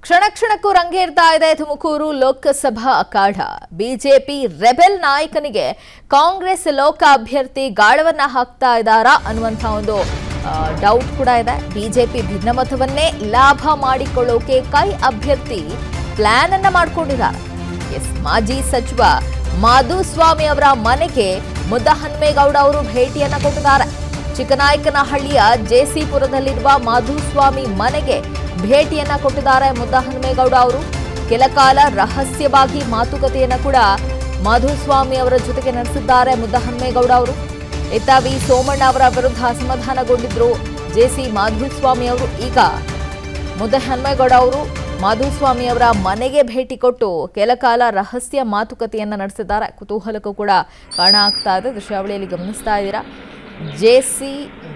ಕ್ಷಣ ಕ್ಷಣಕ್ಕೂ ರಂಗೇರ್ತಾ ಇದೆ ತುಮಕೂರು ಲೋಕಸಭಾ ಅಖಾಡ ಬಿಜೆಪಿ ರೆಬೆಲ್ ನಾಯಕನಿಗೆ ಕಾಂಗ್ರೆಸ್ ಲೋಕ ಅಭ್ಯರ್ಥಿ ಗಾಳವನ್ನ ಹಾಕ್ತಾ ಇದ್ದಾರಾ ಅನ್ನುವಂಥ ಒಂದು ಡೌಟ್ ಕೂಡ ಇದೆ ಬಿಜೆಪಿ ಭಿನ್ನಮತವನ್ನೇ ಲಾಭ ಮಾಡಿಕೊಳ್ಳೋಕೆ ಕೈ ಅಭ್ಯರ್ಥಿ ಪ್ಲಾನ್ ಅನ್ನ ಮಾಡ್ಕೊಂಡಿದ್ದಾರೆ ಎಸ್ ಮಾಜಿ ಸಚಿವ ಮಾಧುಸ್ವಾಮಿ ಅವರ ಮನೆಗೆ ಮುದ್ದಹನ್ಮೇಗೌಡ ಅವರು ಭೇಟಿಯನ್ನ ಕೊಟ್ಟಿದ್ದಾರೆ ಚಿಕ್ಕನಾಯಕನಹಳ್ಳಿಯ ಜೆಸಿಪುರದಲ್ಲಿರುವ ಮಾಧುಸ್ವಾಮಿ ಮನೆಗೆ ಭೇಟಿಯನ್ನ ಕೊಟ್ಟಿದ್ದಾರೆ ಮುದ್ದಹನುಮೇಗೌಡ ಅವರು ಕೆಲಕಾಲ ರಹಸ್ಯವಾಗಿ ಮಾತುಕತೆಯನ್ನ ಕೂಡ ಮಾಧುಸ್ವಾಮಿ ಅವರ ಜೊತೆಗೆ ನಡೆಸಿದ್ದಾರೆ ಮುದ್ದಹನುಮೇಗೌಡ ಅವರು ಇತ್ತ ವಿ ಸೋಮಣ್ಣ ಅವರ ವಿರುದ್ಧ ಅಸಮಾಧಾನಗೊಂಡಿದ್ರು ಜೆಸಿ ಮಾಧುಸ್ವಾಮಿ ಅವರು ಈಗ ಮುದ್ದಹನುಮೇಗೌಡ ಅವರು ಮಾಧುಸ್ವಾಮಿ ಅವರ ಮನೆಗೆ ಭೇಟಿ ಕೊಟ್ಟು ಕೆಲಕಾಲ ರಹಸ್ಯ ಮಾತುಕತೆಯನ್ನ ನಡೆಸಿದ್ದಾರೆ ಕುತೂಹಲಕ್ಕೂ ಕೂಡ ಕಾರಣ ಆಗ್ತಾ ಇದೆ ದೃಶ್ಯಾವಳಿಯಲ್ಲಿ ಗಮನಿಸ್ತಾ ಇದ್ದೀರಾ ಜೆಸಿ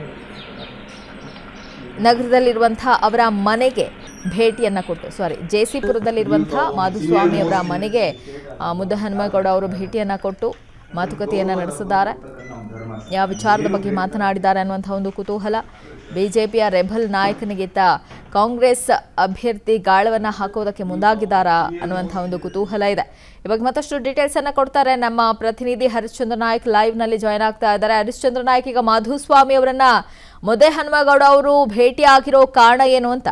ನಗರದಲ್ಲಿರುವಂತಹ ಅವರ ಮನೆಗೆ ಭೇಟಿಯನ್ನ ಕೊಟ್ಟು ಸಾರಿ ಜೆಸಿಪುರದಲ್ಲಿರುವಂತಹ ಮಾಧುಸ್ವಾಮಿ ಅವರ ಮನೆಗೆ ಆ, ಮುದ್ದ ಹನುಮೇಗೌಡ ಅವರು ಭೇಟಿಯನ್ನ ಕೊಟ್ಟು ಮಾತುಕತೆಯನ್ನ ನಡೆಸಿದ್ದಾರೆ ಯಾವ ವಿಚಾರದ ಬಗ್ಗೆ ಮಾತನಾಡಿದ್ದಾರೆ ಅನ್ನುವಂಥ ಒಂದು ಕುತೂಹಲ ಬಿಜೆಪಿಯ ರೆಬಲ್ ನಾಯಕನಿಗಿಂತ ಕಾಂಗ್ರೆಸ್ ಅಭ್ಯರ್ಥಿ ಗಾಳವನ್ನ ಹಾಕೋದಕ್ಕೆ ಮುಂದಾಗಿದ್ದಾರಾ ಅನ್ನುವಂಥ ಒಂದು ಕುತೂಹಲ ಇದೆ ಇವಾಗ ಮತ್ತಷ್ಟು ಡೀಟೇಲ್ಸ್ ಅನ್ನ ಕೊಡ್ತಾರೆ ನಮ್ಮ ಪ್ರತಿನಿಧಿ ಹರಿಶ್ಚಂದ್ರ ನಾಯ್ಕ್ ಲೈವ್ ನಲ್ಲಿ ಜಾಯ್ನ್ ಆಗ್ತಾ ಇದ್ದಾರೆ ಹರಿಶ್ಚಂದ್ರ ನಾಯ್ಕ್ ಈಗ ಮಾಧುಸ್ವಾಮಿ ಅವರನ್ನ ಮುದ್ದೆ ಹನುಮೇಗೌಡ ಅವರು ಭೇಟಿ ಆಗಿರೋ ಕಾರಣ ಏನು ಅಂತ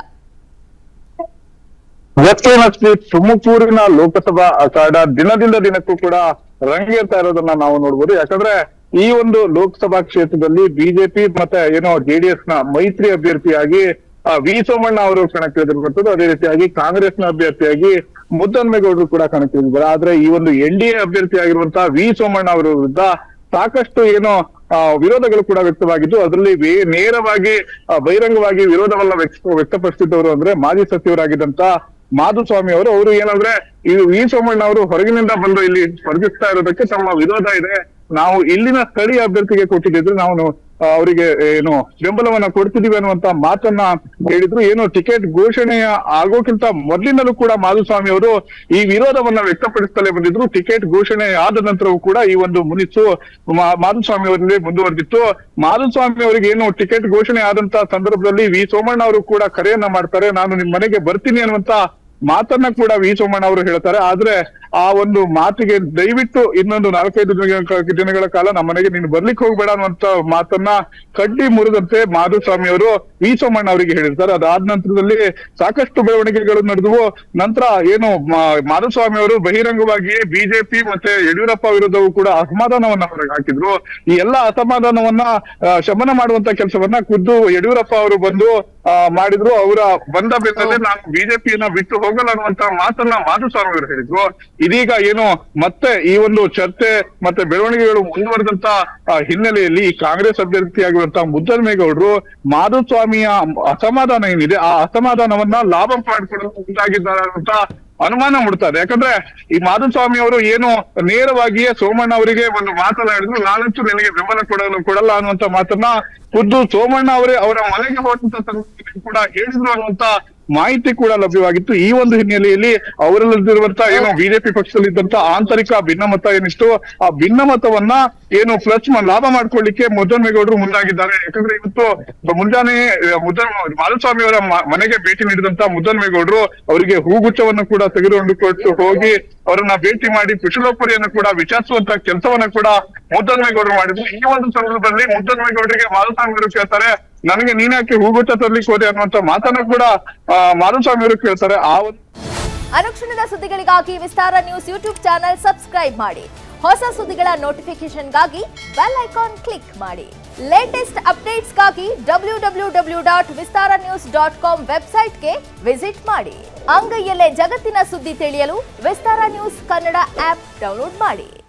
ಎಸ್ಕೆನಸ್ಪಿ ತುಮಕೂರಿನ ಲೋಕಸಭಾ ಅಖಾಡ ದಿನದಿಂದ ದಿನಕ್ಕೂ ಕೂಡ ರಂಗೇರ್ತಾ ಇರೋದನ್ನ ನಾವು ನೋಡ್ಬೋದು ಯಾಕಂದ್ರೆ ಈ ಒಂದು ಲೋಕಸಭಾ ಕ್ಷೇತ್ರದಲ್ಲಿ ಬಿಜೆಪಿ ಮತ್ತೆ ಏನೋ ಜೆಡಿಎಸ್ ನ ಮೈತ್ರಿ ಅಭ್ಯರ್ಥಿಯಾಗಿ ಆ, ವಿ ಸೋಮಣ್ಣ ಅವರು ಕಣಕ್ಕಿಳಿದಿರುವಂತದ್ದು ಅದೇ ರೀತಿಯಾಗಿ ಕಾಂಗ್ರೆಸ್ನ ಅಭ್ಯರ್ಥಿಯಾಗಿ ಮುದ್ದನ್ಮೇಗೌಡರು ಕೂಡ ಕಣಕ್ಕಿಳಿದಿದ್ದಾರೆ ಆದ್ರೆ ಈ ಒಂದು ಎನ್ ಡಿ ಎ ಅಭ್ಯರ್ಥಿ ಆಗಿರುವಂತಹ ವಿ ಸೋಮಣ್ಣ ಅವರ ವಿರುದ್ಧ ಸಾಕಷ್ಟು ಏನೋ ಆ, ವಿರೋಧಗಳು ಕೂಡ ವ್ಯಕ್ತವಾಗಿದ್ದು ಅದರಲ್ಲಿ ವೇ- ನೇರವಾಗಿ ಆ, ಬಹಿರಂಗವಾಗಿ ವಿರೋಧವನ್ನ ವ್ಯಕ್ತ ವ್ಯಕ್ತಪಡಿಸಿದ್ದವರು ಅಂದ್ರೆ ಮಾಜಿ ಸಚಿವರಾಗಿದ್ದಂತ ಮಾಧುಸ್ವಾಮಿ ಅವರು ಅವರು ಏನಂದ್ರೆ ಈ ವಿ ಸೋಮಣ್ಣ ಅವರು ಹೊರಗಿನಿಂದ ಬಂದು ಇಲ್ಲಿ ಸ್ಪರ್ಧಿಸ್ತಾ ಇರೋದಕ್ಕೆ ತಮ್ಮ ವಿರೋಧ ಇದೆ ನಾವು ಇಲ್ಲಿನ ಸ್ಥಳೀಯ ಅಭ್ಯರ್ಥಿಗೆ ಕೊಟ್ಟಿದ್ರೆ ನಾವು ಆ, ಅವರಿಗೆ ಏನು ಬೆಂಬಲವನ್ನ ಕೊಡ್ತಿದೀವಿ ಅನ್ನುವಂತ ಮಾತನ್ನ ಹೇಳಿದ್ರು ಏನು ಟಿಕೆಟ್ ಘೋಷಣೆಯ ಆಗೋಕ್ಕಿಂತ ಮೊದಲಿನಲ್ಲೂ ಕೂಡ ಮಾಧುಸ್ವಾಮಿ ಅವರು ಈ ವಿರೋಧವನ್ನ ವ್ಯಕ್ತಪಡಿಸುತ್ತಲೇ ಬಂದಿದ್ರು ಟಿಕೆಟ್ ಘೋಷಣೆ ಆದ ನಂತರವೂ ಕೂಡ ಈ ಒಂದು ಮುನಿಸು ಮಾ- ಮಾಧುಸ್ವಾಮಿ ಅವರಲ್ಲಿ ಮುಂದುವರೆದಿತ್ತು ಮಾಧುಸ್ವಾಮಿ ಅವರಿಗೆ ಏನು ಟಿಕೆಟ್ ಘೋಷಣೆ ಆದಂತ ಸಂದರ್ಭದಲ್ಲಿ ವಿ ಸೋಮಣ್ಣ ಅವರು ಕೂಡ ಕರೆಯನ್ನ ಮಾಡ್ತಾರೆ ನಾನು ನಿಮ್ ಮನೆಗೆ ಬರ್ತೀನಿ ಅನ್ನುವಂತ ಮಾತನ್ನ ಕೂಡ ವಿ ಸೋಮಣ್ಣ ಅವರು ಹೇಳ್ತಾರೆ ಆದ್ರೆ ಆ ಒಂದು ಮಾತಿಗೆ ದಯವಿಟ್ಟು ಇನ್ನೊಂದು ನಾಲ್ಕೈದು ದಿನ- ದಿನಗಳ ಕಾಲ ನಮ್ಮ ಮನೆಗೆ ನೀನು ಬರ್ಲಿಕ್ಕೆ ಹೋಗ್ಬೇಡ ಅನ್ನುವಂತ ಮಾತನ್ನ ಕಡ್ಡಿ ಮುರಿದಂತೆ ಮಾಧುಸ್ವಾಮಿ ಅವರು ವಿ ಸೋಮಣ್ಣ ಅವರಿಗೆ ಹೇಳಿರ್ತಾರೆ ಅದಾದ ನಂತರದಲ್ಲಿ ಸಾಕಷ್ಟು ಬೆಳವಣಿಗೆಗಳು ನಡೆದವು ನಂತರ ಏನು ಮಾ- ಮಾಧುಸ್ವಾಮಿ ಅವರು ಬಹಿರಂಗವಾಗಿಯೇ ಬಿಜೆಪಿ ಮತ್ತೆ ಯಡಿಯೂರಪ್ಪ ವಿರುದ್ಧವೂ ಕೂಡ ಅಸಮಾಧಾನವನ್ನ ಹೊರಗೆ ಹಾಕಿದ್ರು ಈ ಎಲ್ಲಾ ಅಸಮಾಧಾನವನ್ನ ಆ, ಶಮನ ಮಾಡುವಂತ ಕೆಲಸವನ್ನ ಖುದ್ದು ಯಡಿಯೂರಪ್ಪ ಅವರು ಬಂದು ಆ, ಮಾಡಿದ್ರು ಅವರ ಬಂದ ಬೆನ್ನಲ್ಲೇ ನಾನು ಬಿಜೆಪಿಯನ್ನ ಬಿಟ್ಟು ಹೋಗಲ್ಲ ಅನ್ನುವಂತ ಮಾತನ್ನ ಮಾಧುಸ್ವಾಮಿ ಅವರು ಹೇಳಿದ್ರು ಇದೀಗ ಏನು ಮತ್ತೆ ಈ ಒಂದು ಚರ್ಚೆ ಮತ್ತೆ ಬೆಳವಣಿಗೆಗಳು ಮುಂದುವರೆದಂತ ಆ, ಹಿನ್ನೆಲೆಯಲ್ಲಿ ಈ ಕಾಂಗ್ರೆಸ್ ಅಭ್ಯರ್ಥಿಯಾಗಿರುವಂತಹ ಮುದ್ದನ್ಮೇಗೌಡರು ಮಾಧುಸ್ವಾಮಿಯ ಅಸಮಾಧಾನ ಏನಿದೆ ಆ ಅಸಮಾಧಾನವನ್ನ ಲಾಭ ಮಾಡಿಕೊಳ್ಳಲು ಮುಂದಾಗಿದ್ದಾರೆ ಅಂತ ಅನುಮಾನ ಮೂಡ್ತಾ ಇದೆ ಯಾಕಂದ್ರೆ ಈ ಮಾಧುಸ್ವಾಮಿ ಅವರು ಏನು ನೇರವಾಗಿಯೇ ಸೋಮಣ್ಣ ಅವರಿಗೆ ಒಂದು ಮಾತನಾಡಿದ್ರು ನಾನಂತೂ ನಿನಗೆ ಬೆಂಬಲ ಕೊಡಲು ಕೊಡಲ್ಲ ಅನ್ನುವಂತ ಮಾತನ್ನ ಖುದ್ದು ಸೋಮಣ್ಣ ಅವರೇ ಅವರ ಮನೆಗೆ ಹೋದಂತ ಸಂದರ್ಭದಲ್ಲಿ ಕೂಡ ಹೇಳಿದ್ರು ಅನ್ನುವಂತ ಮಾಹಿತಿ ಕೂಡ ಲಭ್ಯವಾಗಿತ್ತು ಈ ಒಂದು ಹಿನ್ನೆಲೆಯಲ್ಲಿ ಅವರಲ್ಲಿರುವಂತ ಏನು ಬಿಜೆಪಿ ಪಕ್ಷದಲ್ಲಿದ್ದಂತ ಆಂತರಿಕ ಭಿನ್ನಮತ ಏನಿತ್ತು ಆ ಭಿನ್ನಮತವನ್ನ ಏನು ಪ್ಲಸ್ ಲಾಭ ಮಾಡ್ಕೊಳ್ಳಿಕ್ಕೆ ಮುದ್ದನ್ಮೇಗೌಡರು ಮುಂದಾಗಿದ್ದಾರೆ ಯಾಕಂದ್ರೆ ಇವತ್ತು ಮುಂಜಾನೆ ಆ, ಮುದ್ದನ್ ಮಾಧುಸ್ವಾಮಿ ಅವರ ಮ- ಮನೆಗೆ ಭೇಟಿ ನೀಡಿದಂತ ಮುದ್ದನ್ಮೇಗೌಡರು ಅವರಿಗೆ ಹೂಗುಚ್ಛವನ್ನು ಕೂಡ ತೆಗೆದುಕೊಂಡು ಕೊಟ್ಟು ಹೋಗಿ ಅವರನ್ನ ಭೇಟಿ ಮಾಡಿ ಕುಶಲೋಪರಿಯನ್ನು ಕೂಡ ವಿಚಾರಿಸುವಂತ ಕೆಲಸವನ್ನ ಕೂಡ ಮುದ್ದನ್ಮೇಗೌಡರು ಮಾಡಿದ್ರು ಈ ಒಂದು ಸಂದರ್ಭದಲ್ಲಿ ಮುದ್ದನ್ಮೇಗೌಡರಿಗೆ ಮಾಧುಸ್ವಾಮಿ ಅವರು ಕೇಳ್ತಾರೆ ನನಗೆ ನೀನ್ಯಾಕೆ ಹೂಗುಚ್ಛ ತರ್ಲಿಕ್ಕೆ ಹೋದೆ ಅನ್ನುವಂತ ಮಾತನ್ನ ಕೂಡ ಆ, ಮಾಧುಸ್ವಾಮಿ ಅವರು ಕೇಳ್ತಾರೆ ಆ ಒಂದು ಅನುಕ್ಷಣದ ಸುದ್ದಿಗಳಿಗಾಗಿ Vistara news YouTube channel subscribe ಮಾಡಿ ಹೊಸ ಸುದ್ದಿಗಳ ನೋಟಿಫಿಕೇಶನ್ಗಾಗಿ ಬೆಲ್ ಐಕಾನ್ ಕ್ಲಿಕ್ ಮಾಡಿ ಲೇಟೆಸ್ಟ್ ಅಪ್ಡೇಟ್ಸ್ಗಾಗಿ W W W dot Vistara news dot com ವೆಬ್ಸೈಟ್ಗೆ ವಿಸಿಟ್ ಮಾಡಿ ಅಂಗೈಯಲ್ಲೇ ಜಗತ್ತಿನ ಸುದ್ದಿ ತಿಳಿಯಲು Vistara news Kannada app download ಮಾಡಿ